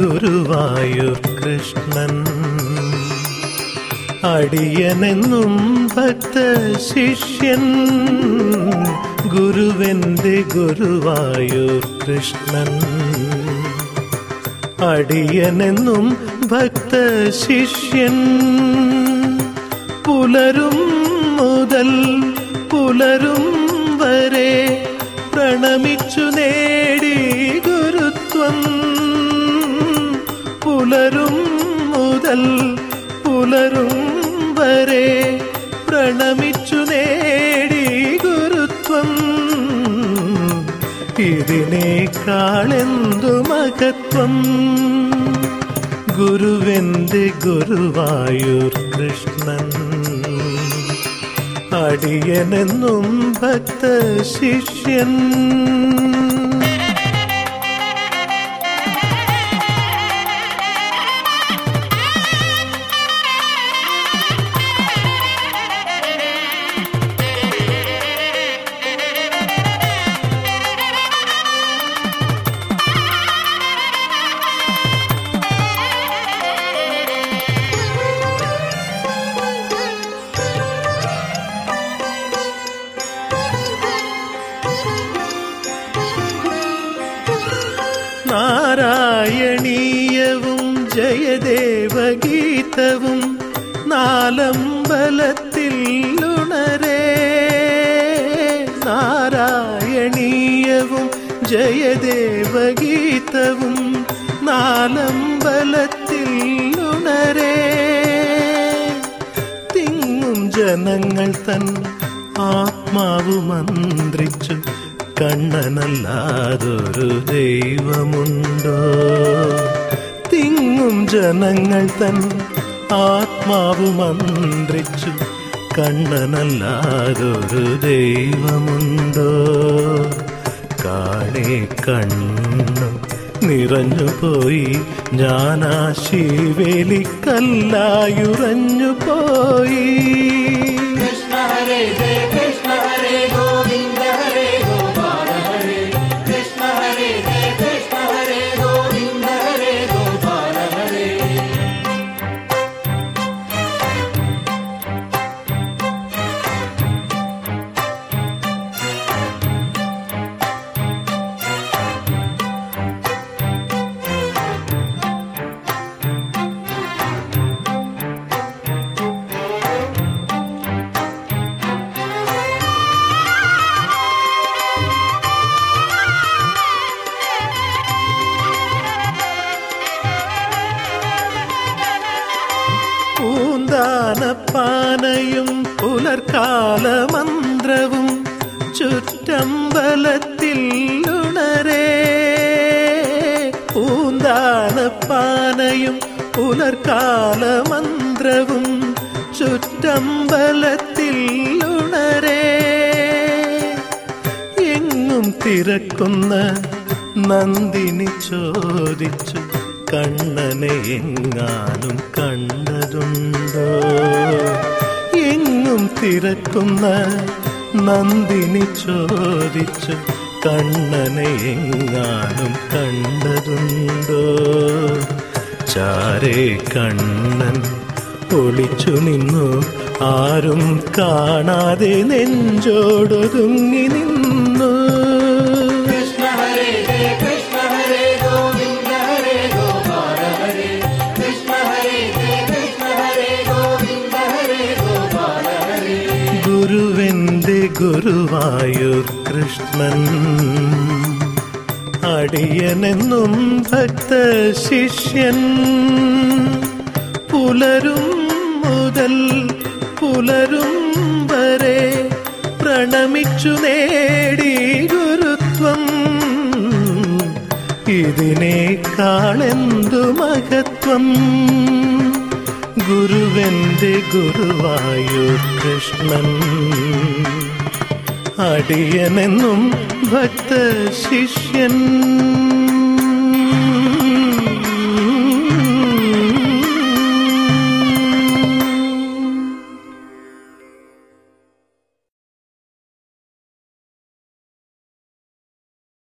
ഗുരുവായൂർ കൃഷ്ണൻ അടിയനെന്നും ഭക്ത ശിഷ്യൻ ഗുരുവെന്റെ ഗുരുവായൂർ കൃഷ്ണൻ അടിയനെന്നും ഭക്ത ശിഷ്യൻ പുലരും മുതൽ പുലരും വരെ പ്രണമിച്ചു നേടി ഗുരുത്വം പുലരും മുതൽ പുലരും വരെ പ്രണമിച്ചു നേടി ഗുരുത്വം ഇതിനേക്കാളെന്തു മഹത്വം ഗുരുവെന്റെ ഗുരുവായൂർ കൃഷ്ണൻ അടിയനെന്നും ഭക്ത ശിഷ്യൻ നാരായണീയവും ജയദേവഗീതവും നാലമ്പലത്തിൽ ഉണരേ നാരായണീയവും ജയദേവഗീതവും നാലമ്പലത്തിൽ ഉണരേ തിങ്ങും ജനങ്ങൾ തൻ ആത്മാവ് മന്ത്രിച്ചു കണ്ണനല്ലാതൊരു ദൈവമുണ്ടോ തിങ്ങും ജനങ്ങൾ തൻ ആത്മാവ് മന്ത്രിച്ചു കണ്ണനല്ലാതൊരു ദൈവമുണ്ടോ കാണേ കണ്ണു നിറഞ്ഞു പോയി ഞാനാ ശിവേലിക്കല്ലായുറഞ്ഞു പോയി കൃഷ്ണ ഹരേ ജയ കൃഷ്ണ ഹരേ ഗോവിന്ദ ഹരേ ഗോപാല ഹരേ കൃഷ്ണ ഹരേ ജയ കൃഷ്ണ ഹരേ ഗോവിന്ദ ഹരേ ഗോപാല ഹരേ പൂന്താനപ്പാനയും പുലർക്കാല മന്ത്രവും ചുറ്റമ്പലത്തിൽ ഉണരേ പൂന്താനപ്പാനയും പുലർക്കാല മന്ത്രവും ചുറ്റമ്പലത്തിൽ ഉണരേ എങ്ങും തിരക്കുന്ന നന്ദിനി ചോദിച്ചു കണ്ണനെ എങ്ങാനും കണ്ടതുണ്ടോ എങ്ങും തിരക്കുന്ന നന്ദിനി ചോദിച്ചു കണ്ണനെ എങ്ങാനും കണ്ടതുണ്ടോ ചാരേ കണ്ണൻ ഒളിച്ചു നിന്നു ആരും കാണാതെ നെഞ്ചോടൊതുങ്ങി നിന്നു കൃഷ്ണ ഹരേ ജയ കൃഷ്ണ ഹരേ ഗോവിന്ദ ഹരേ ഗോപാല ഹരേ കൃഷ്ണ ഹരേ ജയ കൃഷ്ണ ഹരേ ഗോവിന്ദ ഹരേ ഗോപാല ഹരേ ഗുരുവെന്റെ ഗുരുവായൂർ കൃഷ്ണൻ അടിയനെന്നും ഭക്ത ശിഷ്യൻ പുലരും മുതൽ പുലരും വരെ പ്രണമിച്ചു നേടി ഗുരുത്വം ഇതിനേക്കാളെന്തു മഹത്വം ഗുരുവെന്റെ ഗുരുവായൂർ കൃഷ്ണൻ അടിയനെന്നും ഭക്ത ശിഷ്യൻ